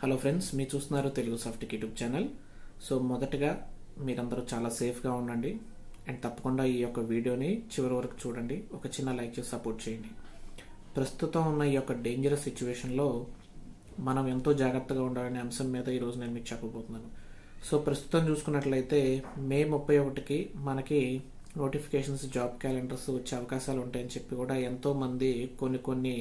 hello friends మీరు చూస్తున్నారు Telugu soft YouTube channel so మొదటగా మీరందరూ చాలా సేఫ్గా ఉండండి అండ్ తప్పకుండా ఈ యొక్క వీడియోని చివరి వరకు చూడండి ఒక చిన్న లైక్ చేసి సపోర్ట్ చేయండి ప్రస్తుతం ఉన్న ఈ యొక్క డేంజరస్ సిచ్యువేషన్లో మనం ఎంతో జాగ్రత్తగా ఉండాలనే అంశం మీద ఈరోజు నేను మీకు చెప్పబోతున్నాను సో ప్రస్తుతం చూసుకున్నట్లయితే మే ముప్పై ఒకటికి మనకి నోటిఫికేషన్స్ జాబ్ క్యాలెండర్స్ వచ్చే అవకాశాలు ఉంటాయని చెప్పి కూడా ఎంతో మంది కొన్ని కొన్ని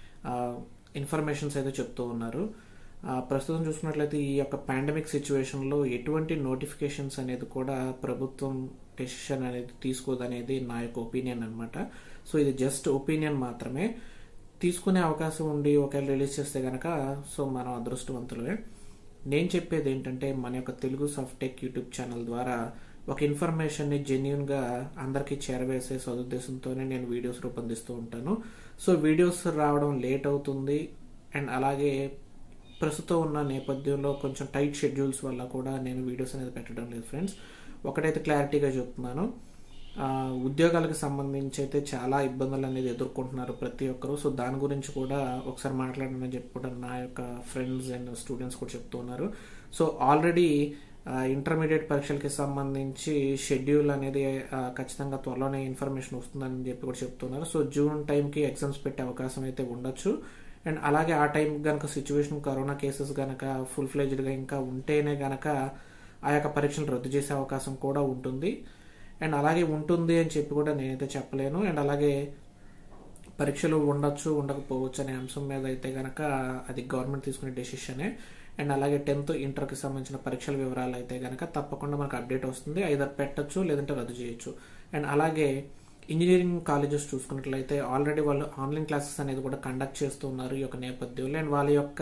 ఇన్ఫర్మేషన్స్ అయితే చెప్తూ ఉన్నారు ఆ, ప్రస్తుతం చూసుకున్నట్లయితే ఈ యొక్క పాండమిక్ సిచ్యువేషన్లో ఎటువంటి నోటిఫికేషన్స్ అనేది కూడా ప్రభుత్వం డెసిషన్ అనేది తీసుకోదనేది నా యొక్క ఒపీనియన్ అనమాట సో ఇది జస్ట్ ఒపీనియన్ మాత్రమే తీసుకునే అవకాశం ఉండి ఒకవేళ రిలీజ్ చేస్తే కనుక సో మనం అదృష్టవంతులమే నేను చెప్పేది ఏంటంటే మన యొక్క తెలుగు సాఫ్టెక్ యూట్యూబ్ ఛానల్ ద్వారా ఒక ఇన్ఫర్మేషన్ని జెన్యున్గా అందరికీ చేరవేసే సదుద్దేశంతోనే నేను వీడియోస్ రూపొందిస్తూ ఉంటాను సో వీడియోస్ రావడం లేట్ అవుతుంది అండ్ అలాగే ప్రస్తుతం ఉన్న నేపథ్యంలో కొంచెం టైట్ షెడ్యూల్స్ వల్ల కూడా నేను వీడియోస్ అనేది పెట్టడం లేదు ఫ్రెండ్స్ ఒకటైతే క్లారిటీగా చెప్తున్నాను ఆ, ఉద్యోగాలకు సంబంధించి అయితే చాలా ఇబ్బందులు అనేది ఎదుర్కొంటున్నారు ప్రతి ఒక్కరు సో దాని గురించి కూడా ఒకసారి మాట్లాడమని చెప్పి కూడా నా యొక్క ఫ్రెండ్స్ అండ్ స్టూడెంట్స్ కూడా చెప్తున్నారు సో ఆల్రెడీ ఇంటర్మీడియట్ పరీక్షలకి సంబంధించి షెడ్యూల్ అనేది ఆ, ఖచ్చితంగా త్వరలోనే ఇన్ఫర్మేషన్ వస్తుందని చెప్పి కూడా చెప్తున్నారు సో జూన్ టైంకి ఎగ్జామ్స్ పెట్టే అవకాశం అయితే ఉండొచ్చు అండ్ అలాగే ఆ టైం కనుక సిచ్యువేషన్ కరోనా కేసెస్ కనుక ఫుల్ ఫ్లెజ్డ్గా ఇంకా ఉంటేనే కనుక ఆ యొక్క పరీక్షలు రద్దు చేసే అవకాశం కూడా ఉంటుంది అండ్ అలాగే ఉంటుంది అని చెప్పి కూడా నేనైతే చెప్పలేను అండ్ అలాగే పరీక్షలు ఉండొచ్చు ఉండకపోవచ్చు అనే అంశం మీద అయితే కనుక అది గవర్నమెంట్ తీసుకునే డెసిషనే అండ్ అలాగే టెన్త్ ఇంటర్కి సంబంధించిన పరీక్షల వివరాలు అయితే కనుక తప్పకుండా మనకు అప్డేట్ వస్తుంది ఐదర్ పెట్టచ్చు లేదంటే రద్దు చేయొచ్చు అండ్ అలాగే ఇంజనీరింగ్ కాలేజెస్ చూసుకున్నట్లయితే ఆల్రెడీ వాళ్ళు ఆన్లైన్ క్లాసెస్ అనేది కూడా కండక్ట్ చేస్తున్నారు ఈ యొక్క నేపథ్యంలో అండ్ వాళ్ళ యొక్క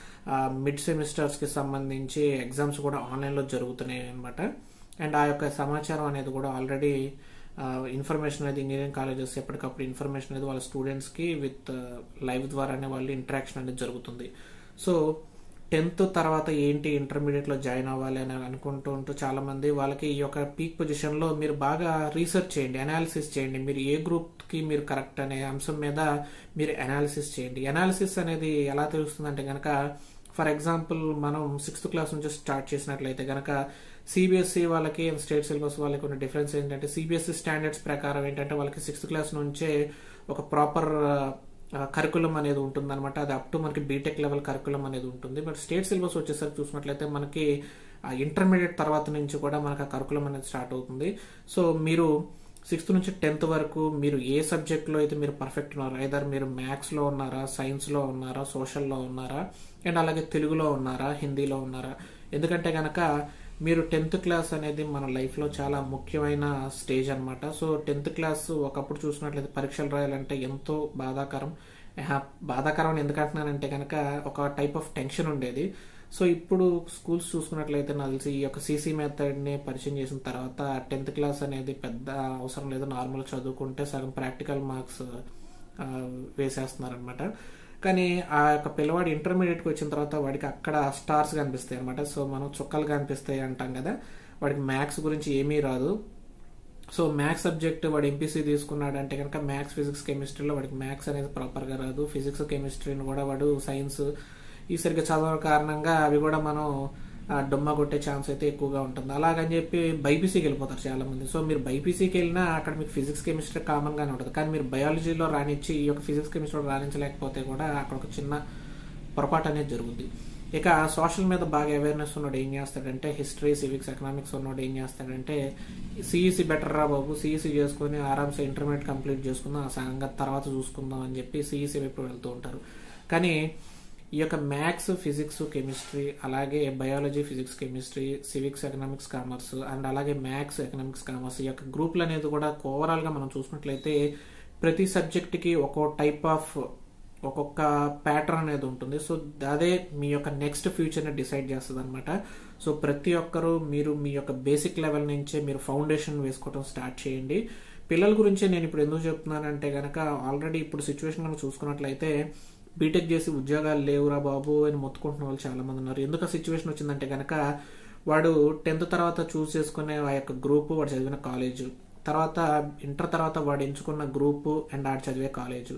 మిడ్ సెమిస్టర్స్కి సంబంధించి ఎగ్జామ్స్ కూడా ఆన్లైన్లో జరుగుతున్నాయి అనమాట అండ్ ఆ యొక్క సమాచారం అనేది కూడా ఆల్రెడీ ఇన్ఫర్మేషన్ అనేది ఇంజనీరింగ్ కాలేజెస్ ఎప్పటికప్పుడు ఇన్ఫర్మేషన్ అనేది వాళ్ళ స్టూడెంట్స్కి విత్ లైవ్ ద్వారానే వాళ్ళు ఇంటరాక్షన్ అనేది జరుగుతుంది సో టెన్త్ తర్వాత ఏంటి ఇంటర్మీడియట్లో జాయిన్ అవ్వాలి అని అనుకుంటూ ఉంటూ చాలా మంది వాళ్ళకి ఈ యొక్క పీక్ పొజిషన్లో మీరు బాగా రీసెర్చ్ చేయండి అనాలిసిస్ చేయండి మీరు ఏ గ్రూప్కి మీరు కరెక్ట్ అనే అంశం మీద మీరు అనాలిసిస్ చేయండి అనాలిసిస్ అనేది ఎలా తెలుస్తుందంటే కనుక ఫర్ ఎగ్జాంపుల్ మనం సిక్స్త్ క్లాస్ నుంచి స్టార్ట్ చేసినట్లయితే కనుక సిబిఎస్ఈ వాళ్ళకి స్టేట్ సిలబస్ వాళ్ళకి ఉన్న డిఫరెన్స్ ఏంటంటే సిబిఎస్ఈ స్టాండర్డ్స్ ప్రకారం ఏంటంటే వాళ్ళకి సిక్స్త్ క్లాస్ నుంచే ఒక ప్రాపర్ కరికులం అనేది ఉంటుంది అనమాట అది అప్ టు మనకి బీటెక్ లెవెల్ కరికులం అనేది ఉంటుంది బట్ స్టేట్ సిలబస్ వచ్చేసరికి చూసినట్లయితే మనకి ఇంటర్మీడియట్ తర్వాత నుంచి కూడా మనకు ఆ కరికులం అనేది స్టార్ట్ అవుతుంది సో మీరు సిక్స్త్ నుంచి టెన్త్ వరకు మీరు ఏ సబ్జెక్ట్లో అయితే మీరు పర్ఫెక్ట్ ఉన్నారు ఐదర్ మీరు మ్యాథ్స్లో ఉన్నారా సైన్స్లో ఉన్నారా సోషల్లో ఉన్నారా అండ్ అలాగే తెలుగులో ఉన్నారా హిందీలో ఉన్నారా ఎందుకంటే కనుక మీరు టెన్త్ క్లాస్ అనేది మన లైఫ్లో చాలా ముఖ్యమైన స్టేజ్ అనమాట సో టెన్త్ క్లాస్ ఒకప్పుడు చూసినట్లయితే పరీక్షలు రాయాలంటే ఎంతో బాధాకరం ఆహా, బాధాకరం అని ఎందుకంటున్నానంటే కనుక ఒక టైప్ ఆఫ్ టెన్షన్ ఉండేది సో ఇప్పుడు స్కూల్స్ చూసుకున్నట్లయితే నాకు తెలిసి ఈ యొక్క సీసీ మెథడ్ని పరిచయం చేసిన తర్వాత టెన్త్ క్లాస్ అనేది పెద్ద అవసరం లేదు నార్మల్ చదువుకుంటే సగం ప్రాక్టికల్ మార్క్స్ వేసేస్తున్నారు అనమాట కానీ ఆ యొక్క పిల్లవాడు ఇంటర్మీడియట్కి వచ్చిన తర్వాత వాడికి అక్కడ స్టార్స్ కనిపిస్తాయి అనమాట సో మనం చుక్కలు కనిపిస్తాయి అంటాం కదా వాడికి మ్యాథ్స్ గురించి ఏమీ రాదు సో మ్యాథ్స్ సబ్జెక్ట్ వాడు ఎంపీసీ తీసుకున్నాడు అంటే కనుక మ్యాథ్స్ ఫిజిక్స్ కెమిస్ట్రీలో వాడికి మ్యాథ్స్ అనేది ప్రాపర్గా రాదు ఫిజిక్స్ కెమిస్ట్రీని కూడా వాడు సైన్స్ ఈ సరిగ్గా చదవడం కారణంగా అవి కూడా మనం ఆ, డొమ్మ కొట్టే ఛాన్స్ అయితే ఎక్కువగా ఉంటుంది అలాగని చెప్పి బైపీసీకి వెళ్ళిపోతారు చాలా మంది సో మీరు బైపీసీకి వెళ్ళినా అక్కడ మీకు ఫిజిక్స్ కెమిస్ట్రీ కామన్ గానే ఉంటుంది కానీ మీరు బయాలజీలో రానిచ్చి ఈ యొక్క ఫిజిక్స్ కెమిస్ట్రీలో రాణించలేకపోతే కూడా అక్కడ ఒక చిన్న పొరపాటు అనేది జరుగుద్ది ఇక సోషల్ మీద బాగా అవేర్నెస్ ఉన్నోడు ఏం చేస్తాడంటే హిస్టరీ సివిక్స్ ఎకనామిక్స్ ఉన్నోడు ఏం చేస్తాడంటే సిఈసి బెటర్ రా బాబు సిఈసి చేసుకుని ఆరామ్సే ఇంటర్మీడియట్ కంప్లీట్ చేసుకుందాం ఆ సంగతి తర్వాత చూసుకుందాం అని చెప్పి సిఈసి వైపు వెళ్తూ ఉంటారు కానీ ఈ యొక్క మ్యాథ్స్ ఫిజిక్స్ కెమిస్ట్రీ అలాగే biology physics chemistry civics economics commerce and అలాగే మ్యాథ్స్ ఎకనామిక్స్ కామర్స్ ఈ యొక్క గ్రూపులు అనేది కూడా ఓవరాల్గా మనం చూసినట్లయితే ప్రతి సబ్జెక్ట్కి ఒక్కో టైప్ ఆఫ్ ఒక్కొక్క ప్యాటర్న్ అనేది ఉంటుంది సో అదే మీ యొక్క నెక్స్ట్ ఫ్యూచర్ని డిసైడ్ చేస్తుంది అనమాట సో ప్రతి ఒక్కరూ మీరు మీ యొక్క బేసిక్ లెవెల్ నుంచే మీరు ఫౌండేషన్ వేసుకోవడం స్టార్ట్ చేయండి పిల్లల గురించి నేను ఇప్పుడు ఎందుకు చెప్తున్నానంటే కనుక ఆల్రెడీ ఇప్పుడు సిచ్యువేషన్ కనుక చూసుకున్నట్లయితే బీటెక్ చేసి ఉద్యోగాలు లేవురా బాబు అని మొత్తుకుంటున్న వాళ్ళు చాలా మంది ఉన్నారు ఎందుకు సిచ్యువేషన్ వచ్చిందంటే కనుక వాడు టెన్త్ తర్వాత చూస్ చేసుకునే ఆ యొక్క గ్రూప్ వాడు చదివిన కాలేజ్ తర్వాత ఇంటర్ తర్వాత వాడు ఎంచుకున్న గ్రూప్ అండ్ ఆడు చదివే కాలేజ్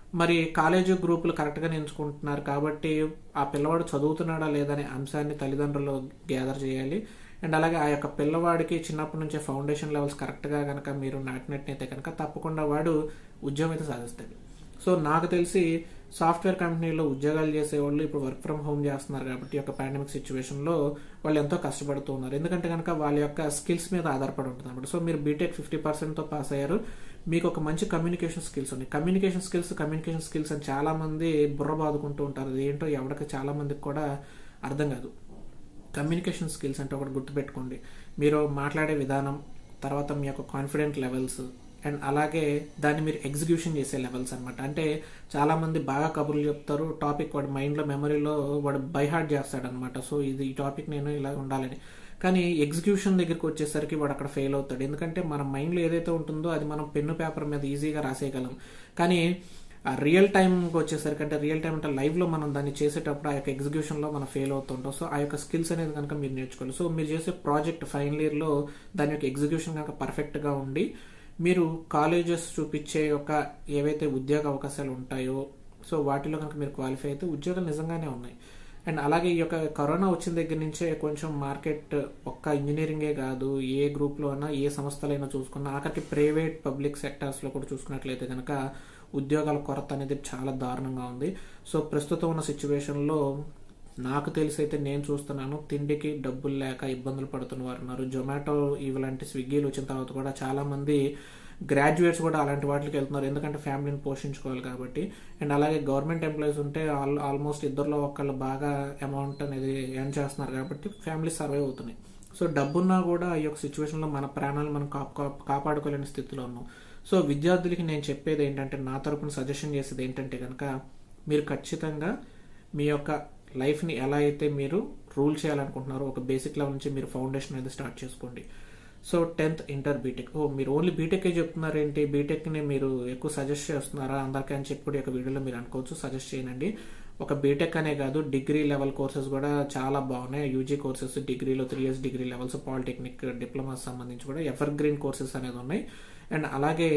మరి కాలేజీ గ్రూపులు కరెక్ట్గా ఎంచుకుంటున్నారు కాబట్టి ఆ పిల్లవాడు చదువుతున్నాడా లేదనే అంశాన్ని తల్లిదండ్రులు గ్యాదర్ చేయాలి అండ్ అలాగే ఆ యొక్క పిల్లవాడికి చిన్నప్పటి నుంచే ఫౌండేషన్ లెవెల్స్ కరెక్ట్గా కనుక మీరు నాటినట్టయితే కనుక తప్పకుండా వాడు ఉద్యోగం అయితే సాధిస్తాడు సో నాకు తెలిసి సాఫ్ట్వేర్ కంపెనీలో ఉద్యోగాలు చేసేవాళ్ళు ఇప్పుడు వర్క్ ఫ్రమ్ హోమ్ చేస్తున్నారు కాబట్టి ఈ యొక్క పాండమిక్ సిచ్యువేషన్లో వాళ్ళు ఎంతో కష్టపడుతూ ఉన్నారు ఎందుకంటే కనుక వాళ్ళ యొక్క స్కిల్స్ మీద ఆధారపడి ఉంటుంది అనమాట సో మీరు బీటెక్ ఫిఫ్టీ పర్సెంట్తో పాస్ అయ్యారు మీకు ఒక మంచి కమ్యూనికేషన్ స్కిల్స్ ఉన్నాయి కమ్యూనికేషన్ స్కిల్స్ కమ్యూనికేషన్ స్కిల్స్ అని చాలా మంది బుర్ర బాదుకుంటూ ఉంటారు అది ఏంటో ఎవరికి చాలా మందికి కూడా అర్థం కాదు కమ్యూనికేషన్ స్కిల్స్ అంటే ఒకటి గుర్తుపెట్టుకోండి మీరు మాట్లాడే విధానం తర్వాత మీ యొక్క కాన్ఫిడెంట్ లెవెల్స్ అండ్ అలాగే దాన్ని మీరు ఎగ్జిక్యూషన్ చేసే లెవెల్స్ అనమాట అంటే చాలా మంది బాగా కబుర్లు చెప్తారు టాపిక్ వాడి మైండ్లో మెమరీలో వాడు బైహార్ట్ చేస్తాడనమాట సో ఇది ఈ టాపిక్ నేను ఇలా ఉండాలని కానీ ఎగ్జిక్యూషన్ దగ్గరికి వచ్చేసరికి వాడు అక్కడ ఫెయిల్ అవుతాడు ఎందుకంటే మన మైండ్లో ఏదైతే ఉంటుందో అది మనం పెన్ను పేపర్ మీద ఈజీగా రాసేయగలం కానీ ఆ రియల్ టైంకి వచ్చేసరికి అంటే రియల్ టైం అంటే లైవ్లో మనం దాన్ని చేసేటప్పుడు ఆ యొక్క ఎగ్జిక్యూషన్లో మనం ఫెయిల్ అవుతుంటాం సో ఆ యొక్క స్కిల్స్ అనేది కనుక మీరు నేర్చుకోవాలి సో మీరు చేసే ప్రాజెక్ట్ ఫైనల్ ఇయర్లో దాని యొక్క ఎగ్జిక్యూషన్ కనుక పర్ఫెక్ట్గా ఉండి మీరు కాలేజెస్ చూపించే యొక్క ఏవైతే ఉద్యోగ అవకాశాలు ఉంటాయో సో వాటిలో కనుక మీరు క్వాలిఫై అయితే ఉద్యోగాలు నిజంగానే ఉన్నాయి అండ్ అలాగే ఈ యొక్క కరోనా వచ్చిన దగ్గర నుంచే కొంచెం మార్కెట్ ఒక్క ఇంజనీరింగే కాదు ఏ గ్రూప్లో అయినా ఏ సంస్థలైనా చూసుకున్నా ఆఖరికి ప్రైవేట్ పబ్లిక్ సెక్టార్స్లో కూడా చూసుకున్నట్లయితే కనుక ఉద్యోగాల కొరత అనేది చాలా దారుణంగా ఉంది సో ప్రస్తుతం ఉన్న సిచ్యువేషన్లో నాకు తెలిసి అయితే నేను చూస్తున్నాను తిండికి డబ్బులు లేక ఇబ్బందులు పడుతున్న వారు ఉన్నారు జొమాటో ఇలాంటి స్విగ్గీలు వచ్చిన తర్వాత కూడా చాలా మంది గ్రాడ్యుయేట్స్ కూడా అలాంటి వాటికి వెళ్తున్నారు ఎందుకంటే ఫ్యామిలీని పోషించుకోవాలి కాబట్టి అండ్ అలాగే గవర్నమెంట్ ఎంప్లాయీస్ ఉంటే ఆల్ ఆల్మోస్ట్ ఇద్దరిలో ఒకళ్ళు బాగా అమౌంట్ అనేది ఎర్న్ చేస్తున్నారు కాబట్టి ఫ్యామిలీ సర్వైవ్ అవుతున్నాయి సో డబ్బున్నా కూడా ఈ యొక్క సిచ్యువేషన్లో మన ప్రాణాలు మనం కాపు కాపాడుకోలేని స్థితిలో ఉన్నాం సో విద్యార్థులకి నేను చెప్పేది ఏంటంటే నా తరపున సజెషన్ చేసేది ఏంటంటే కనుక మీరు ఖచ్చితంగా మీ యొక్క లైఫ్ని ఎలా అయితే మీరు రూల్ చేయాలనుకుంటున్నారో ఒక బేసిక్ లెవెల్ నుంచి మీరు ఫౌండేషన్ అనేది స్టార్ట్ చేసుకోండి సో టెన్త్ ఇంటర్ బీటెక్ ఓ మీరు ఓన్లీ బీటెక్ చెప్తున్నారు ఏంటి బీటెక్ని మీరు ఎక్కువ సజెస్ట్ చేస్తున్నారా అందరికీ అని చెప్పి కూడా ఈ యొక్క వీడియోలో మీరు అనుకోవచ్చు సజెస్ట్ చేయనండి ఒక బీటెక్ అనే కాదు డిగ్రీ లెవెల్ కోర్సెస్ కూడా చాలా బాగున్నాయి యూజీ కోర్సెస్ డిగ్రీలో three years degree levels polytechnic diploma సంబంధించి కూడా ఎవర్ గ్రీన్ కోర్సెస్ అనేది ఉన్నాయి అండ్ అలాగే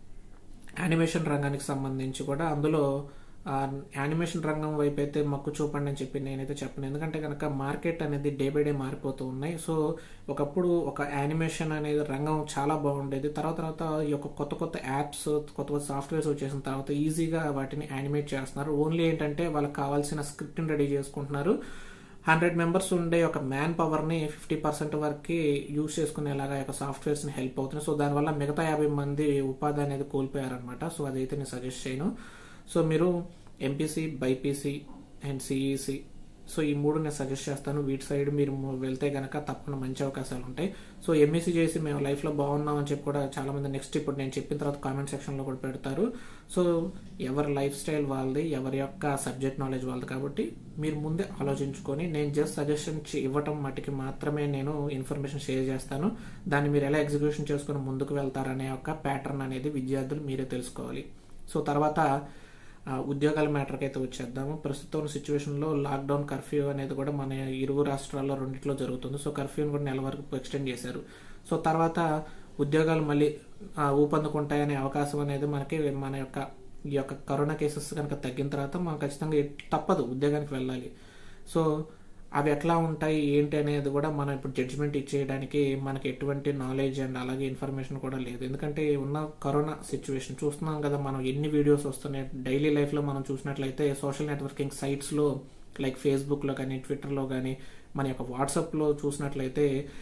యానిమేషన్ రంగానికి సంబంధించి కూడా అందులో యానిమేషన్ రంగం వైపు అయితే మక్కు చూపండి అని చెప్పి నేనైతే చెప్పను ఎందుకంటే కనుక మార్కెట్ అనేది డే బై డే మారిపోతూ ఉన్నాయి సో ఒకప్పుడు ఒక యానిమేషన్ అనేది రంగం చాలా బాగుండేది తర్వాత తర్వాత ఈ యొక్క కొత్త కొత్త యాప్స్ కొత్త కొత్త సాఫ్ట్వేర్స్ వచ్చేసిన తర్వాత ఈజీగా వాటిని యానిమేట్ చేస్తున్నారు ఓన్లీ ఏంటంటే వాళ్ళకి కావాల్సిన స్క్రిప్ట్ని రెడీ చేసుకుంటున్నారు హండ్రెడ్ మెంబర్స్ ఉండే ఒక మ్యాన్ పవర్ని ఫిఫ్టీ పర్సెంట్ వరకు యూజ్ చేసుకునేలాగా యొక్క సాఫ్ట్వేర్స్ని హెల్ప్ అవుతున్నాయి సో దానివల్ల మిగతా యాభై మంది ఉపాధి అనేది కోల్పోయారనమాట సో అదైతే నేను సజెస్ట్ చేయను సో మీరు MPC BiPC and CEC so ఈ మూడు నేను సజెస్ట్ చేస్తాను వీటి సైడ్ మీరు వెళ్తే కనుక తప్పకుండా మంచి అవకాశాలు ఉంటాయి సో ఎంఈసీ చేసి మేము లైఫ్లో బాగున్నాం అని చెప్పి కూడా చాలా మంది నెక్స్ట్ ఇప్పుడు నేను చెప్పిన తర్వాత కామెంట్ సెక్షన్లో కూడా పెడతారు సో ఎవరి లైఫ్ స్టైల్ వాళ్ళది ఎవరి యొక్క సబ్జెక్ట్ నాలెడ్జ్ వాళ్ళది కాబట్టి మీరు ముందే ఆలోచించుకొని నేను జస్ట్ సజెషన్ ఇవ్వటం మటుకి మాత్రమే నేను ఇన్ఫర్మేషన్ షేర్ చేస్తాను దాన్ని మీరు ఎలా ఎగ్జిక్యూషన్ చేసుకుని ముందుకు వెళ్తారనే ఒక ప్యాటర్న్ అనేది విద్యార్థులు మీరే తెలుసుకోవాలి సో తర్వాత ఉద్యోగాల మ్యాటర్కి అయితే వచ్చేద్దాము ప్రస్తుతం ఉన్న సిచ్యువేషన్లో లాక్డౌన్ కర్ఫ్యూ అనేది కూడా మన ఇరుగు రాష్ట్రాల్లో రెండిట్లో జరుగుతుంది సో కర్ఫ్యూని కూడా నెల వరకు ఎక్స్టెండ్ చేశారు సో తర్వాత ఉద్యోగాలు మళ్ళీ ఊపందుకుంటాయనే అవకాశం అనేది మనకి మన యొక్క ఈ యొక్క కరోనా కేసెస్ కనుక తగ్గిన తర్వాత మనం ఖచ్చితంగా తప్పదు ఉద్యోగానికి వెళ్ళాలి సో అవి ఎట్లా ఉంటాయి ఏంటి అనేది కూడా మనం ఇప్పుడు జడ్జిమెంట్ ఇచ్చేయడానికి మనకి ఎటువంటి నాలెడ్జ్ అండ్ అలాగే ఇన్ఫర్మేషన్ కూడా లేదు ఎందుకంటే ఉన్న కరోనా సిచ్యువేషన్ చూస్తున్నాం కదా మనం ఎన్ని వీడియోస్ వస్తున్నాయి డైలీ లైఫ్లో మనం చూసినట్లయితే సోషల్ నెట్వర్కింగ్ సైట్స్లో లైక్ ఫేస్బుక్లో కానీ ట్విట్టర్లో కానీ మన యొక్క వాట్సాప్లో చూసినట్లయితే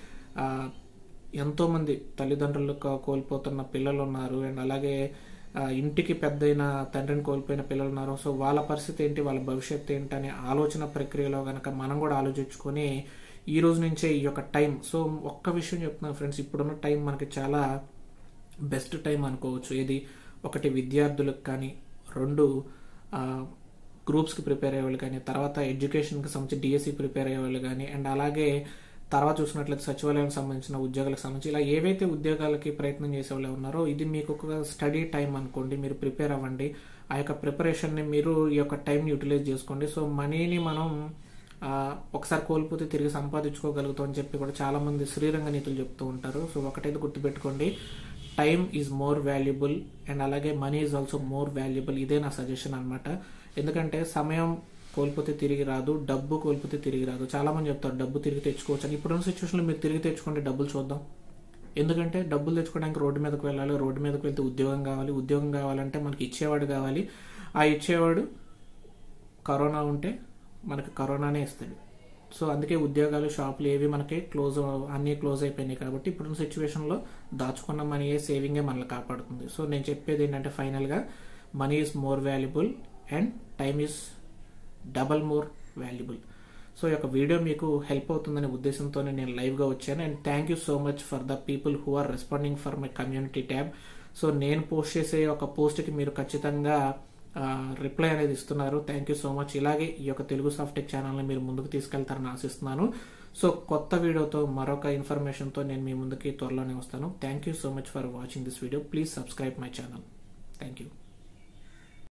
ఎంతోమంది తల్లిదండ్రులు కోల్పోతున్న పిల్లలు ఉన్నారు అండ్ అలాగే ఇంటికి పెద్దయిన తండ్రిని కోల్పోయిన పిల్లలు ఉన్నారు సో వాళ్ళ పరిస్థితి ఏంటి వాళ్ళ భవిష్యత్తు ఏంటి అనే ఆలోచన ప్రక్రియలో కనుక మనం కూడా ఆలోచించుకొని ఈ రోజు నుంచే ఈ యొక్క టైం సో ఒక్క విషయం చెప్తున్నాను ఫ్రెండ్స్ ఇప్పుడున్న టైం మనకి చాలా బెస్ట్ టైం అనుకోవచ్చు ఇది ఒకటి విద్యార్థులకు కానీ రెండు గ్రూప్స్కి ప్రిపేర్ అయ్యేవాళ్ళు కానీ తర్వాత ఎడ్యుకేషన్కి సంబంధించి డిఎస్సి ప్రిపేర్ అయ్యేవాళ్ళు కానీ అండ్ అలాగే తర్వాత చూసినట్లయితే సచివాలయానికి సంబంధించిన ఉద్యోగాలకు సంబంధించి ఇలా ఏవైతే ఉద్యోగాలకి ప్రయత్నం చేసే వాళ్ళు ఉన్నారో ఇది మీకు ఒక స్టడీ టైం అనుకోండి మీరు ప్రిపేర్ అవ్వండి ఆ యొక్క ప్రిపరేషన్ని మీరు ఈ యొక్క టైంని యూటిలైజ్ చేసుకోండి సో మనీని మనం ఒకసారి కోల్పోతే తిరిగి సంపాదించుకోగలుగుతాం అని చెప్పి కూడా చాలా మంది శ్రీరంగ నీతులు చెప్తూ ఉంటారు సో ఒకటైతే గుర్తుపెట్టుకోండి time is more valuable and అలాగే money is also more valuable ఇదే నా సజెషన్ అనమాట ఎందుకంటే సమయం కోల్పోతే తిరిగి రాదు డబ్బు కోల్పోతే తిరిగి రాదు చాలా మంది చెప్తారు డబ్బు తిరిగి తెచ్చుకోవచ్చు అని ఇప్పుడున్న సిచ్యువేషన్లో మీరు తిరిగి తెచ్చుకుంటే డబ్బులు చూద్దాం ఎందుకంటే డబ్బులు తెచ్చుకోవడానికి రోడ్డు మీదకి వెళ్ళాలి రోడ్డు మీదకి వెళ్తే ఉద్యోగం కావాలి ఉద్యోగం కావాలంటే మనకి ఇచ్చేవాడు కావాలి ఆ ఇచ్చేవాడు కరోనా ఉంటే మనకి కరోనానే ఇస్తాడు సో అందుకే ఉద్యోగాలు షాపులు ఏవి మనకి క్లోజ్ అన్నీ క్లోజ్ అయిపోయినాయి కాబట్టి ఇప్పుడున్న సిచ్యువేషన్లో దాచుకున్న మనీ సేవింగే మనల్ని కాపాడుతుంది సో నేను చెప్పేది ఏంటంటే ఫైనల్గా money is more valuable and time is double more valuable so ఈ యొక్క వీడియో మీకు హెల్ప్ అవుతుందనే ఉద్దేశంతో నేను లైవ్గా వచ్చాను and thank you so much for the people who are responding for my community tab so నేను పోస్ట్ చేసే ఒక పోస్ట్కి మీరు ఖచ్చితంగా రిప్లై అనేది ఇస్తున్నారు థ్యాంక్ యూ సో మచ్ ఇలాగే ఈ యొక్క తెలుగు సాఫ్టెక్ ఛానల్ని మీరు ముందుకు తీసుకెళ్తారని ఆశిస్తున్నాను సో కొత్త వీడియోతో మరొక ఇన్ఫర్మేషన్తో నేను మీ ముందుకి త్వరలోనే వస్తాను thank you so much for watching this video please subscribe my channel thank you